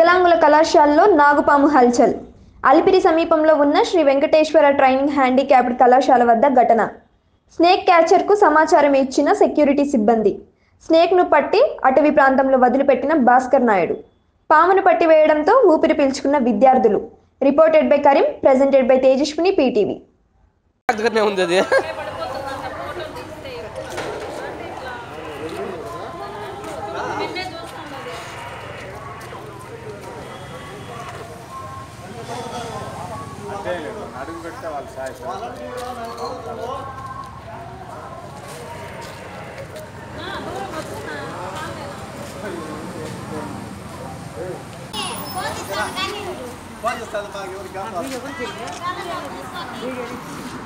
వికలాంగుల కళాశాలలో నాగుపాము హల్చల్ అలిపిరి సమీపంలో ఉన్న శ్రీ వెంకటేశ్వర ట్రైనింగ్ హ్యాండిక్యాప్డ్ కళాశాల వద్ద ఘటన స్నేక్ క్యాచర్కు సమాచారం ఇచ్చిన సెక్యూరిటీ సిబ్బంది స్నేక్ను పట్టి అటవీ ప్రాంతంలో వదిలిపెట్టిన భాస్కర్ నాయుడు పామును పట్టి వేయడంతో ఊపిరి పీల్చుకున్న విద్యార్థులు reported by Karim presented by Tejaswini PTV దగ్గరనే ఉంది అది అడుగు పెడితే వాళ్ళు సాయిస్తారు ఫోన్ చేస్తాను మాకు ఎవరికి కావాలి